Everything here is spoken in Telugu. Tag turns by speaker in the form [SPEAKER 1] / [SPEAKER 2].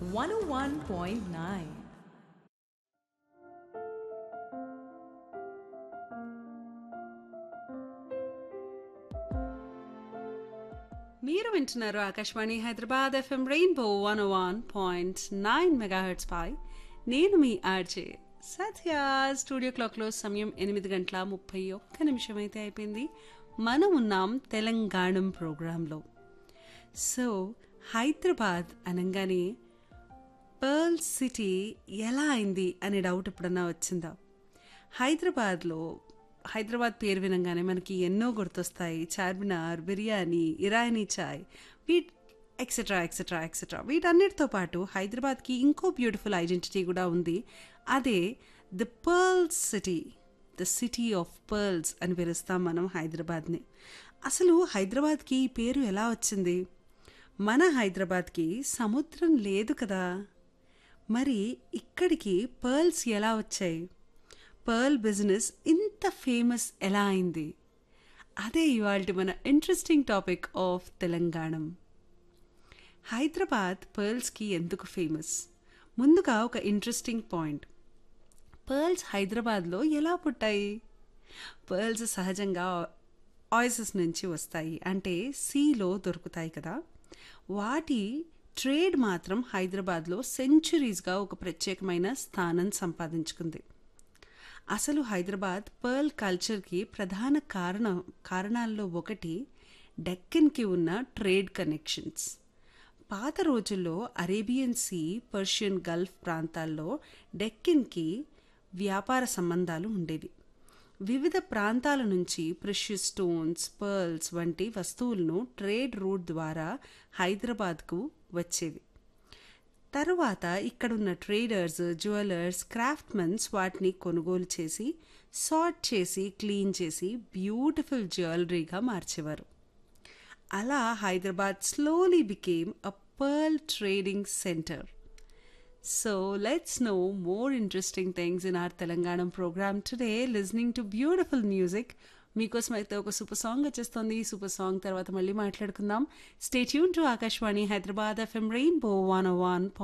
[SPEAKER 1] 101.9.
[SPEAKER 2] మీరు వింటున్నారు Akashvani Hyderabad FM Rainbow one one point nine megahertz పై నేను మీ ఆర్జే సత్య స్టూడియో క్లాక్లో సమయం ఎనిమిది గంటల ముప్పై ఒక్క నిమిషం అయితే అయిపోయింది మనం ఉన్నాం తెలంగాణం ప్రోగ్రాంలో సో హైదరాబాద్ అనగానే పర్ల్ సిటీ ఎలా అయింది అనే డౌట్ ఎప్పుడన్నా వచ్చిందా హైదరాబాద్లో హైదరాబాద్ పేరు వినంగానే మనకి ఎన్నో గుర్తొస్తాయి చార్మినార్ బిర్యానీ ఇరానీ చాయ్ వీట్ ఎక్సెట్రా ఎక్సెట్రా ఎక్సెట్రా వీటన్నిటితో పాటు హైదరాబాద్కి ఇంకో బ్యూటిఫుల్ ఐడెంటిటీ కూడా ఉంది అదే the pearl city the city of pearls అని పిలుస్తాం మనం హైదరాబాద్ని అసలు హైదరాబాద్కి ఈ పేరు ఎలా వచ్చింది మన హైదరాబాద్కి సముద్రం లేదు కదా మరి ఇక్కడికి పర్ల్స్ ఎలా వచ్చాయి పర్ల్ బిజినెస్ ఇంత ఫేమస్ ఎలా అయింది అదే ఇవాళ మన interesting topic of Telanganam Hyderabad పర్ల్స్కి ఎందుకు ఫేమస్ ముందుగా ఒక ఇంట్రెస్టింగ్ పాయింట్ పర్ల్స్ హైదరాబాద్లో ఎలా పుట్టాయి పర్ల్స్ సహజంగా ఆయిసెస్ నుంచి వస్తాయి అంటే సీలో దొరుకుతాయి కదా వాటి ట్రేడ్ మాత్రం హైదరాబాద్లో సెంచురీస్గా ఒక ప్రత్యేకమైన స్థానం సంపాదించుకుంది అసలు హైదరాబాద్ పర్ల్ కల్చర్కి ప్రధాన కారణం కారణాల్లో ఒకటి డెక్కన్కి ఉన్న ట్రేడ్ కనెక్షన్స్ పాత రోజుల్లో అరేబియన్ సీ పర్షియన్ గల్ఫ్ ప్రాంతాల్లో డెక్కన్కి వ్యాపార సంబంధాలు ఉండేవి వివిధ ప్రాంతాల నుంచి ప్రెషియస్ స్టోన్స్ పర్ల్స్ వంటి వస్తువులను ట్రేడ్ రూట్ ద్వారా హైదరాబాద్కు వచ్చేవి తరువాత ఇక్కడున్న ట్రేడర్స్ జ్యువెలర్స్ క్రాఫ్ట్మెన్స్ వాటిని కొనుగోలు చేసి సార్ట్ చేసి క్లీన్ చేసి బ్యూటిఫుల్ జ్యువెలరీగా మార్చేవారు అలా Hyderabad slowly became a pearl trading centre so let's know more interesting things in our Telangana programme today listening to beautiful music మీకోసం అయితే ఒక సూపర్ సాంగ్ వచ్చేస్తుంది ఈ సూపర్ సాంగ్ తర్వాత మళ్ళీ మాట్లాడుకుందాం stay tuned to Akashvani Hyderabad FM Rainbow one one